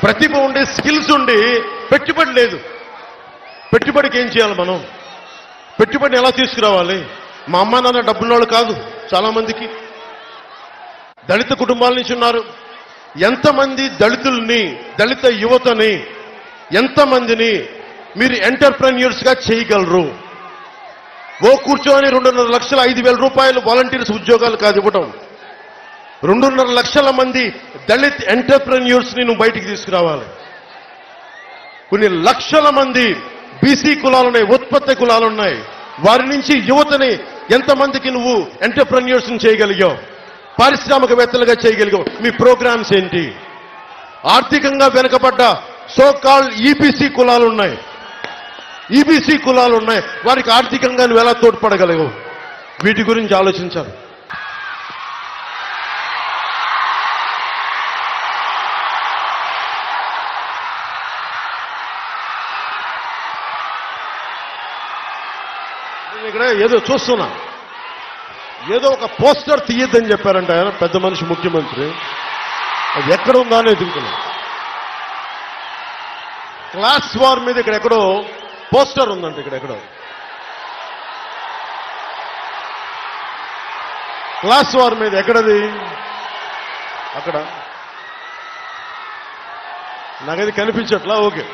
ప్రతిభ ఉండి స్కిల్స్ ఉండి పెట్టుబడి లేదు పెట్టుబడికి ఏం చేయాలి మనం పెట్టుబడిని ఎలా తీసుకురావాలి మా అమ్మ నాన్న డబ్బున్నోళ్ళు కాదు చాలా మందికి దళిత కుటుంబాల నుంచి ఉన్నారు ఎంతమంది దళితుల్ని దళిత యువతని ఎంతమందిని మీరు ఎంటర్ప్రెన్యూర్స్ గా చేయగలరు ఓ కూర్చొని రెండున్నర లక్షల ఐదు వేల రూపాయలు వాలంటీర్స్ ఉద్యోగాలు కాదు ఇవ్వటం రెండున్నర లక్షల మంది దళిత్ ఎంటర్ప్రెన్యూర్స్ ని నువ్వు బయటికి తీసుకురావాలి కొన్ని లక్షల మంది బీసీ కులాలు ఉన్నాయి ఉత్పత్తి కులాలు ఉన్నాయి వారి నుంచి యువతని ఎంతమందికి నువ్వు ఎంటర్ప్రెన్యూర్స్ చేయగలిగావు పారిశ్రామికవేత్తలుగా చేయగలిగావు మీ ప్రోగ్రామ్స్ ఏంటి ఆర్థికంగా వెనుకబడ్డ సో కాల్ ఈబీసీ కులాలు ఉన్నాయి ఈబీసీ కులాలు ఉన్నాయి వారికి ఆర్థికంగా నువ్వు ఎలా తోడ్పడగలవు వీటి గురించి ఆలోచించాలి నేను ఇక్కడ ఏదో చూస్తున్నా ఏదో ఒక పోస్టర్ తీయద్దని చెప్పారంట ఆయన పెద్ద మనిషి ముఖ్యమంత్రి అది ఎక్కడ ఉందా అని ఎదుగుతున్నా క్లాస్ వార్ మీద ఇక్కడ ఎక్కడో పోస్టర్ ఉందంట ఇక్కడ ఎక్కడో క్లాస్ వార్ మీద ఎక్కడది అక్కడ నాకది కనిపించట్లా ఓకే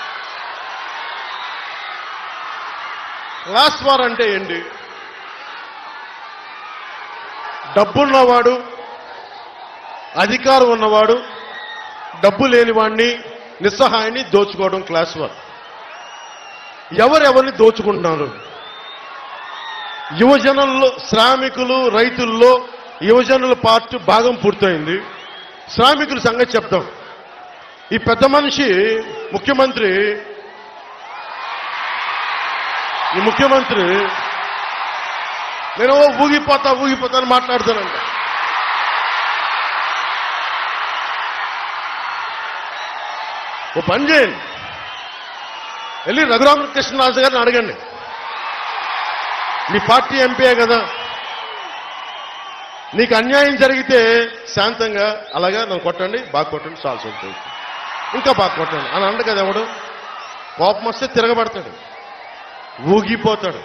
క్లాస్ వార్ అంటే ఏంటి డబ్బున్నవాడు అధికారం ఉన్నవాడు డబ్బు లేనివాడిని నిస్సహాయాన్ని దోచుకోవడం క్లాస్ వార్ ఎవరెవరిని దోచుకుంటున్నారు యువజనుల్లో శ్రామికులు రైతుల్లో యువజనుల పార్ట్ భాగం పూర్తయింది శ్రామికుల సంగతి చెప్తాం ఈ పెద్ద మనిషి ముఖ్యమంత్రి ఈ ముఖ్యమంత్రి నేను ఓ ఊగిపోతా ఊగిపోతా అని మాట్లాడుతానంట ఓ పని చేయండి వెళ్ళి రఘురామకృష్ణరాజు గారిని అడగండి మీ పార్టీ ఎంపీయే కదా నీకు అన్యాయం జరిగితే శాంతంగా అలాగా నన్ను కొట్టండి బాగా కొట్టండి చాలా సంతోషం ఇంకా బాగా కొట్టండి అని అండ కదా ఎవడు కోపం వస్తే తిరగబడతాడు ఊగిపోతాడు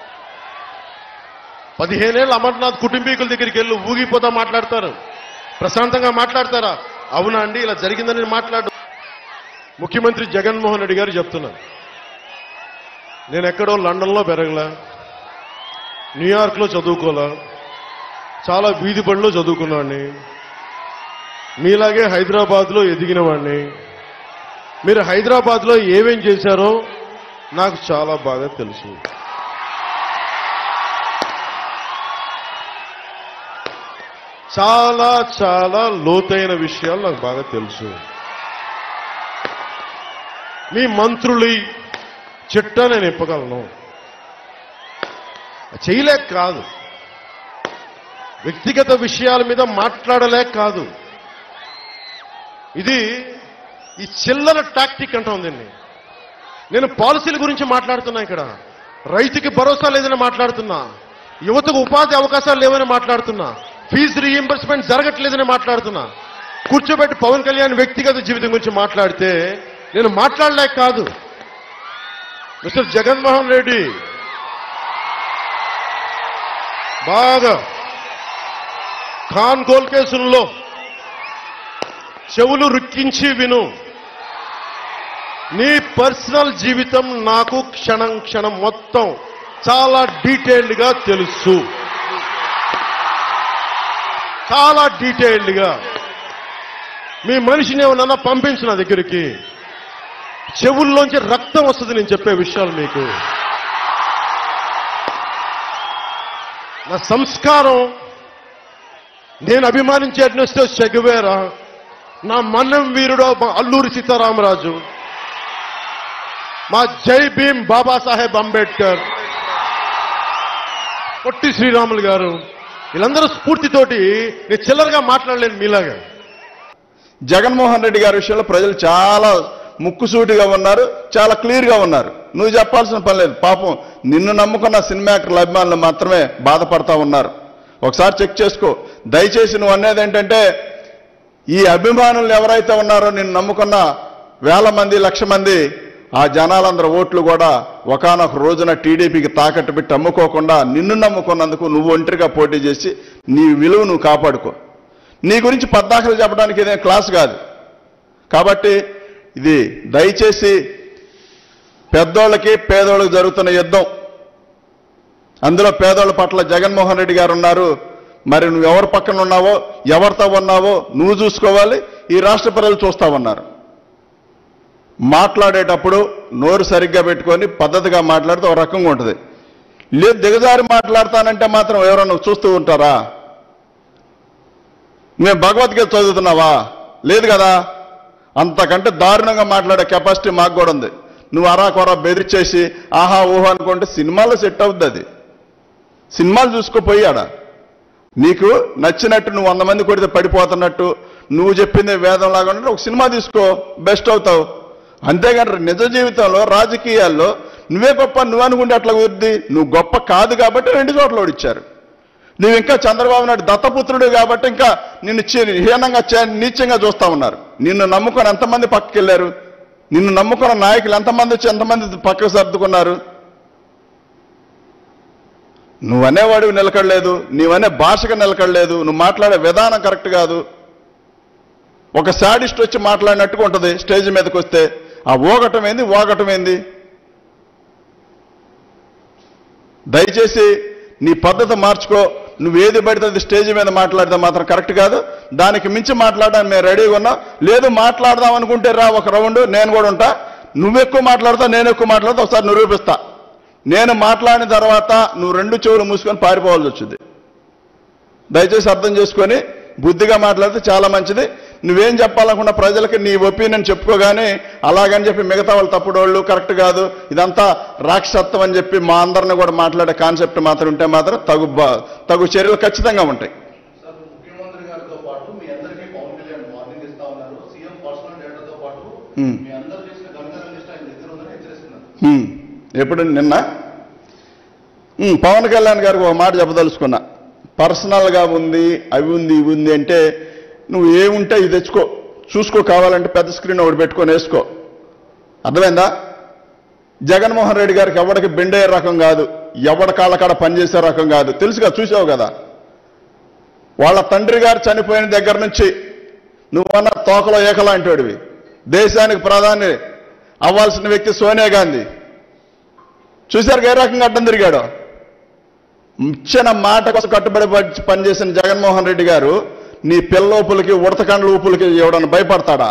పదిహేనేళ్ళు అమర్నాథ్ కుటుంబీకుల దగ్గరికి వెళ్ళి ఊగిపోతా మాట్లాడతారు ప్రశాంతంగా మాట్లాడతారా అవునా అండి ఇలా జరిగిందని మాట్లాడు ముఖ్యమంత్రి జగన్మోహన్ రెడ్డి గారు చెప్తున్నారు నేను ఎక్కడో లండన్లో పెరగలా న్యూయార్క్లో చదువుకోలా చాలా వీధి బడిలో చదువుకున్నాడిని మీలాగే హైదరాబాద్లో ఎదిగిన వాడిని మీరు హైదరాబాద్లో ఏమేం చేశారో నాకు చాలా బాగా తెలుసు చాలా చాలా లోతైన విషయాలు నాకు బాగా తెలుసు మీ మంత్రులు చిట్ట నేను ఇప్పగలను చేయలేక కాదు వ్యక్తిగత విషయాల మీద మాట్లాడలేక కాదు ఇది ఈ చిల్లర టాక్టిక్ అంటాం దీన్ని నేను పాలసీల గురించి మాట్లాడుతున్నా ఇక్కడ రైతుకి భరోసా లేదని మాట్లాడుతున్నా యువతకు ఉపాధి అవకాశాలు లేవని మాట్లాడుతున్నా ఫీజు రీఎంబర్స్మెంట్ జరగట్లేదని మాట్లాడుతున్నా కూర్చోబెట్టి పవన్ కళ్యాణ్ వ్యక్తిగత జీవితం గురించి మాట్లాడితే నేను మాట్లాడలేక కాదు మిస్టర్ జగన్మోహన్ రెడ్డి బాగా ఖాన్ గోల్ కేసుల్లో చెవులు రుక్కించి విను నీ పర్సనల్ జీవితం నాకు క్షణం క్షణం మొత్తం చాలా డీటెయిల్డ్ గా తెలుసు చాలా డీటెయిల్డ్ గా మీ మనిషిని ఏమన్నా పంపించు నా దగ్గరికి చెవుల్లోంచి రక్తం వస్తుంది నేను చెప్పే విషయాలు మీకు నా సంస్కారం నేను అభిమానించే అడ్నెస్టో చెగువేరా నా మన్నం వీరుడు మా అల్లూరి సీతారామరాజు మా జై భీమ్ బాబాసాహెబ్ అంబేద్కర్ పొట్టి శ్రీరాములు గారు వీళ్ళందరూ స్ఫూర్తితోటి నేను చిల్లరగా మాట్లాడలేను మీలాగా జగన్మోహన్ రెడ్డి గారి విషయంలో ప్రజలు చాలా ముక్కుసూటిగా ఉన్నారు చాలా క్లియర్ గా ఉన్నారు నువ్వు చెప్పాల్సిన పని లేదు పాపం నిన్ను నమ్ముకున్న సినిమా యాక్టర్ల అభిమానులు మాత్రమే బాధపడతా ఉన్నారు ఒకసారి చెక్ చేసుకో దయచేసి నువ్వు అనేది ఏంటంటే ఈ అభిమానులు ఎవరైతే ఉన్నారో నిన్ను నమ్ముకున్న వేల మంది లక్ష మంది ఆ జనాలందరూ ఓట్లు కూడా ఒకానొక రోజున టీడీపీకి తాకట్టు పెట్టి అమ్ముకోకుండా నిన్ను నమ్ముకున్నందుకు నువ్వు ఒంటరిగా పోటీ చేసి నీ విలువ నువ్వు కాపాడుకో నీ గురించి పద్దాకలు చెప్పడానికి ఇదే క్లాస్ కాదు కాబట్టి ఇది దయచేసి పెద్దోళ్ళకి పేదోళ్ళకి జరుగుతున్న యుద్ధం అందులో పేదోళ్ళ పట్ల జగన్మోహన్ రెడ్డి గారు ఉన్నారు మరి నువ్వు ఎవరి పక్కన ఉన్నావో ఎవరితో ఉన్నావో నువ్వు చూసుకోవాలి ఈ రాష్ట్ర ప్రజలు చూస్తా ఉన్నారు మాట్లాడేటప్పుడు నోరు సరిగ్గా పెట్టుకొని పద్ధతిగా మాట్లాడితే ఒక రకంగా ఉంటుంది లేదు దిగజారి మాట్లాడతానంటే మాత్రం ఎవరన్నా చూస్తూ ఉంటారా మేము భగవద్గీత చదువుతున్నావా లేదు కదా అంతకంటే దారుణంగా మాట్లాడే కెపాసిటీ మాకు కూడా ఉంది నువ్వు అరా కొర బెదిరిచేసి ఆహా ఊహా అనుకుంటే సినిమాలో సెట్ అవుద్ది అది సినిమాలు చూసుకోపోయాడా నీకు నచ్చినట్టు నువ్వు వంద మంది కొడితే పడిపోతున్నట్టు నువ్వు చెప్పింది వేదం లాగా ఉంటే ఒక సినిమా తీసుకో బెస్ట్ అవుతావు అంతేగాని నిజ జీవితంలో రాజకీయాల్లో నువ్వే గొప్ప నువ్వు అనుకుంటే అట్లా కుదిరిద్ది నువ్వు గొప్ప కాదు కాబట్టి రెండు చోట్ల ఓడిచ్చారు నువ్వు ఇంకా చంద్రబాబు నాయుడు దత్తపుత్రుడు కాబట్టి ఇంకా నిన్ను చి- హీనంగా చే- నీచంగా చూస్తా ఉన్నారు నిన్ను నమ్ముకొని ఎంతమంది పక్కకి వెళ్ళారు నిన్ను నమ్ముకున్న నాయకులు ఎంతమంది వచ్చి ఎంతమంది పక్కకు సర్దుకున్నారు నువ్వనేవాడివి నిలకడలేదు నీవనే భాషగా నిలకడలేదు నువ్వు మాట్లాడే విధానం కరెక్ట్ కాదు ఒక శాడిస్ట్ వచ్చి మాట్లాడినట్టుగా ఉంటుంది స్టేజ్ మీదకి వస్తే ఆ ఓగటం ఏంది ఓగటం ఏంది దయచేసి నీ పద్ధతి మార్చుకో నువ్వు ఏది పడితే అది స్టేజ్ మీద మాట్లాడితే మాత్రం కరెక్ట్ కాదు దానికి మించి మాట్లాడడానికి మేము రెడీగా ఉన్నాం లేదు మాట్లాడదాం అనుకుంటే రా ఒక రౌండ్ నేను కూడా ఉంటా నువ్వు ఎక్కువ మాట్లాడతావు నేను ఎక్కువ మాట్లాడతా ఒకసారి నిరూపిస్తా నేను మాట్లాడిన తర్వాత నువ్వు రెండు చెవులు మూసుకొని పారిపోవాల్సి వచ్చింది దయచేసి అర్థం చేసుకొని బుద్ధిగా మాట్లాడితే చాలా మంచిది నువ్వేం చెప్పాలనుకున్న ప్రజలకి నీ ఒపీనియన్ చెప్పుకోగానే అలాగని చెప్పి మిగతా వాళ్ళు తప్పుడు వాళ్ళు కరెక్ట్ కాదు ఇదంతా రాక్షసత్వం అని చెప్పి మా అందరిని కూడా మాట్లాడే కాన్సెప్ట్ మాత్రం ఉంటే మాత్రం తగు బ- తగు చర్యలు ఖచ్చితంగా ఉంటాయి సార్ ముఖ్యమంత్రి గారితో పాటు మీ అందరికీ పవన్ కళ్యాణ్ వార్నింగ్ ఇస్తా ఉన్నారు సీఎం పర్సనల్ డేటాతో పాటు Hmm. మీ అందరూ చేసిన గణగణ లిస్ట్ ఆయన దగ్గర ఉందని హెచ్చరిస్తున్నారు హ్మ్. ఎప్పుడు నిన్న హ్మ్, పవన్ కళ్యాణ్ గారికి ఒక మాట చెప్పదలుచుకున్నా పర్సనల్గా ఉంది అవి ఉంది ఇవి ఉంది అంటే నువ్వు ఏముంటే ఇది తెచ్చుకో చూసుకో కావాలంటే పెద్ద స్క్రీన్ ఒకటి పెట్టుకొని వేసుకో అర్థమైందా జగన్మోహన్ రెడ్డి గారికి ఎవడికి బెండే రకం కాదు ఎవడ కాళ్ళ కాడ పనిచేసే రకం కాదు తెలుసుగా చూసావు కదా వాళ్ళ తండ్రి గారు చనిపోయిన దగ్గర నుంచి నువ్వన్న తోకలో ఏకలాంటివాడివి దేశానికి ప్రధాని అవ్వాల్సిన వ్యక్తి సోనియా గాంధీ చూశారు ఏ రకంగా అడ్డం తిరిగాడు ఇచ్చిన మాట కోసం కట్టుబడి ప- పనిచేసిన జగన్మోహన్ రెడ్డి గారు నీ పిల్లోపులకి ఉడతకండ్ల ఊపులకి ఎవడన్నా భయపడతాడా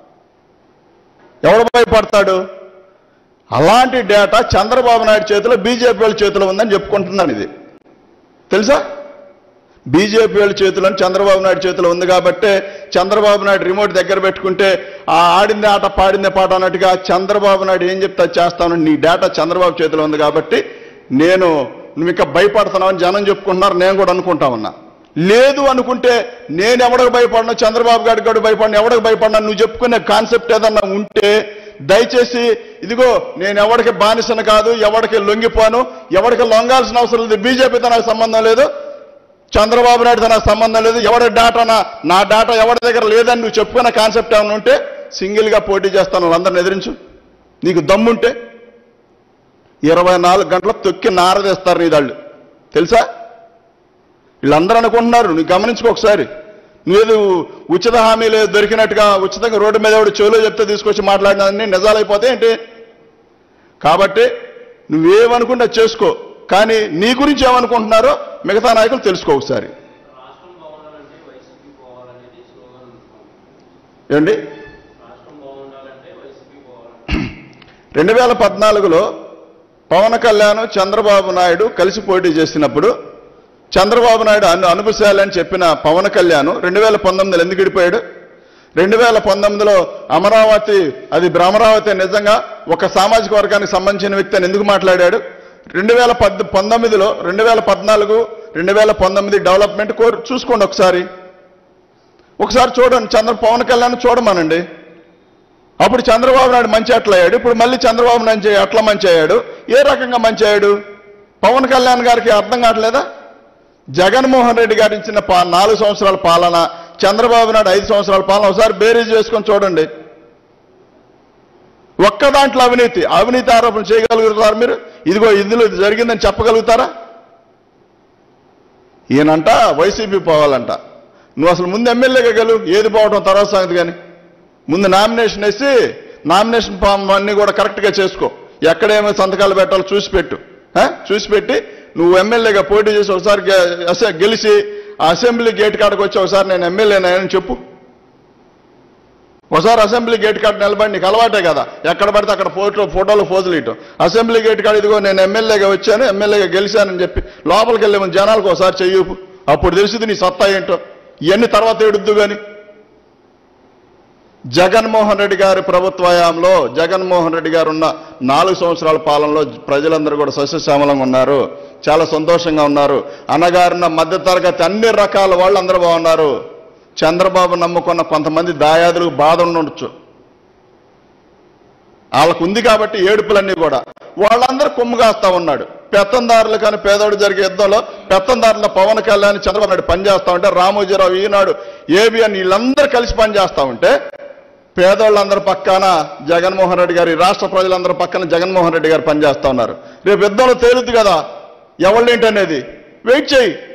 ఎవడు భయపడతాడు అలాంటి డేటా చంద్రబాబు నాయుడు చేతిలో బీజేపీ వాళ్ళ చేతిలో ఉందని చెప్పుకుంటున్నాను ఇది తెలుసా బీజేపీ వాళ్ళ చేతిలో చంద్రబాబు నాయుడు చేతిలో ఉంది కాబట్టే చంద్రబాబు నాయుడు రిమోట్ దగ్గర పెట్టుకుంటే ఆ ఆడిందే ఆట పాడిందే పాట అన్నట్టుగా చంద్రబాబు నాయుడు ఏం చెప్తే అది చేస్తాను నీ డేటా చంద్రబాబు చేతిలో ఉంది కాబట్టి నేను నువ్వు ఇంకా భయపడుతున్నావు అని జనం చెప్పుకుంటున్నారు నేను కూడా అనుకుంటా ఉన్నా లేదు అనుకుంటే నేను ఎవడికి భయపడను చంద్రబాబు గారికి కూడా భయపడను ఎవడికి భయపడినా నువ్వు చెప్పుకునే కాన్సెప్ట్ ఏదన్నా ఉంటే దయచేసి ఇదిగో నేను ఎవడికి బానిసను కాదు ఎవడికి లొంగిపోను ఎవడికి లొంగాల్సిన అవసరం లేదు బీజేపీతో నాకు సంబంధం లేదు చంద్రబాబు నాయుడుతో నాకు సంబంధం లేదు ఎవరి డాటా నా నా డాటా ఎవరి దగ్గర లేదని నువ్వు చెప్పుకున్న కాన్సెప్ట్ ఏమైనా ఉంటే సింగిల్గా పోటీ చేస్తాను వాళ్ళందరిని ఎదిరించు నీకు దమ్ముంటే ఇరవై నాలుగు గంటలు తొక్కి నారదేస్తారు నీ దాళ్ళు తెలుసా వీళ్ళందరూ అనుకుంటున్నారు నువ్వు గమనించుకో ఒకసారి నువ్వేది ఉచిత హామీలు దొరికినట్టుగా ఉచితంగా రోడ్డు మీద ఎవడు చెవులో చెప్తే తీసుకొచ్చి మాట్లాడినవన్నీ నిజాలైపోతే ఏంటి కాబట్టి నువ్వేమనుకుంటే అది చేసుకో కానీ నీ గురించి ఏమనుకుంటున్నారో మిగతా నాయకులు తెలుసుకో ఒకసారి రాష్ట్రం బాగుండాలంటే వైసీపీ పోవాలనేది స్లోగన్ అనుకోండి ఏమండి రాష్ట్రం బాగుండాలంటే వైసీపీ పోవాలని రెండు వేల పద్నాలుగులో పవన్ కళ్యాణ్ చంద్రబాబు నాయుడు కలిసి పోటీ చేసినప్పుడు చంద్రబాబు నాయుడు అను అనుభశాలని చెప్పిన పవన్ కళ్యాణ్ రెండు వేల పంతొమ్మిదిలో ఎందుకు విడిపోయాడు రెండు వేల పంతొమ్మిదిలో అమరావతి అది అమరావతి నిజంగా ఒక సామాజిక వర్గానికి సంబంధించిన వ్యక్తి అని ఎందుకు మాట్లాడాడు రెండు వేల పద్ పంతొమ్మిదిలో రెండు వేల పద్నాలుగు రెండు వేల పంతొమ్మిది డెవలప్మెంట్ కోరు చూసుకోండి ఒకసారి ఒకసారి చూడండి చంద్ర పవన్ కళ్యాణ్ చూడమనండి అప్పుడు చంద్రబాబు నాయుడు మంచి అట్లా అయ్యాడు ఇప్పుడు మళ్ళీ చంద్రబాబు నాయుడు అట్లా మంచి అయ్యాడు ఏ రకంగా మంచి అయ్యాడు పవన్ కళ్యాణ్ గారికి అర్థం కావట్లేదా జగన్మోహన్ రెడ్డి గారు ఇచ్చిన పా నాలుగు సంవత్సరాల పాలన చంద్రబాబు నాయుడు ఐదు సంవత్సరాల పాలన ఒకసారి బేరీజ్ వేసుకొని చూడండి ఒక్క దాంట్లో అవినీతి అవినీతి ఆరోపణ చేయగలుగుతారు మీరు ఇదిగో ఇందులో ఇది జరిగిందని చెప్పగలుగుతారా ఈయనంట వైసీపీ పోవాలంట నువ్వు అసలు ముందు ఎమ్మెల్యేగా గెలు ఏది పోవడం తర్వాత సంగతి కానీ ముందు నామినేషన్ వేసి నామినేషన్ ఫామ్ అన్ని కూడా కరెక్ట్గా చేసుకో ఎక్కడేమో సంతకాలు పెట్టాలో చూసి పెట్టు ఆ? చూసి పెట్టి నువ్వు ఎమ్మెల్యేగా పోటీ చేసి ఒకసారి గె- అసె- గెలిచి ఆ అసెంబ్లీ గేట్ కాడకు వచ్చి ఒకసారి నేను ఎమ్మెల్యేనని చెప్పు ఒకసారి అసెంబ్లీ గేట్ కాడ నిలబడి నీకు అలవాటే కదా ఎక్కడ పడితే అక్కడ ఫోటో ఫోటోలు ఫోజులు ఇయటం అసెంబ్లీ గేట్ కాడ ఇదిగో నేను ఎమ్మెల్యేగా వచ్చాను ఎమ్మెల్యేగా గెలిచానని చెప్పి లోపలికి వెళ్ళే ముందు జనాలకు ఒకసారి చెయ్యపు అప్పుడు తెలిసింది నీ సత్తా ఏంటో ఇవన్నీ తర్వాత ఏడుద్దు కానీ జగన్మోహన్ రెడ్డి గారి ప్రభుత్వయాంలో జగన్మోహన్ రెడ్డి గారు ఉన్న నాలుగు సంవత్సరాల పాలనలో ప్రజలందరూ కూడా సస్యశ్యామలంగా ఉన్నారు చాలా సంతోషంగా ఉన్నారు అన్నగారున్న మధ్యతరగతి అన్ని రకాల వాళ్ళు అందరూ బాగున్నారు చంద్రబాబు నమ్ముకున్న కొంతమంది దాయాదులకు బాధ ఉండొచ్చు వాళ్ళకు ఉంది కాబట్టి ఏడుపులన్నీ కూడా వాళ్ళందరూ కొమ్ముగాస్తా ఉన్నాడు పెత్తందారులు కానీ పేదోడు జరిగే యుద్ధంలో పెత్తందారుల పవన్ కళ్యాణ్ చంద్రబాబు నాయుడు పనిచేస్తా ఉంటే రామోజీరావు ఈనాడు ఏబిఎన్ వీళ్ళందరూ కలిసి పనిచేస్తా ఉంటే పేదోళ్ళందరూ పక్కన జగన్మోహన్ రెడ్డి గారు ఈ రాష్ట్ర ప్రజలందరూ పక్కన జగన్మోహన్ రెడ్డి గారు పనిచేస్తా ఉన్నారు రేపు యుద్ధంలో తేలుద్ది కదా ఎవళ్ళేంటనేది వెయిట్ చేయి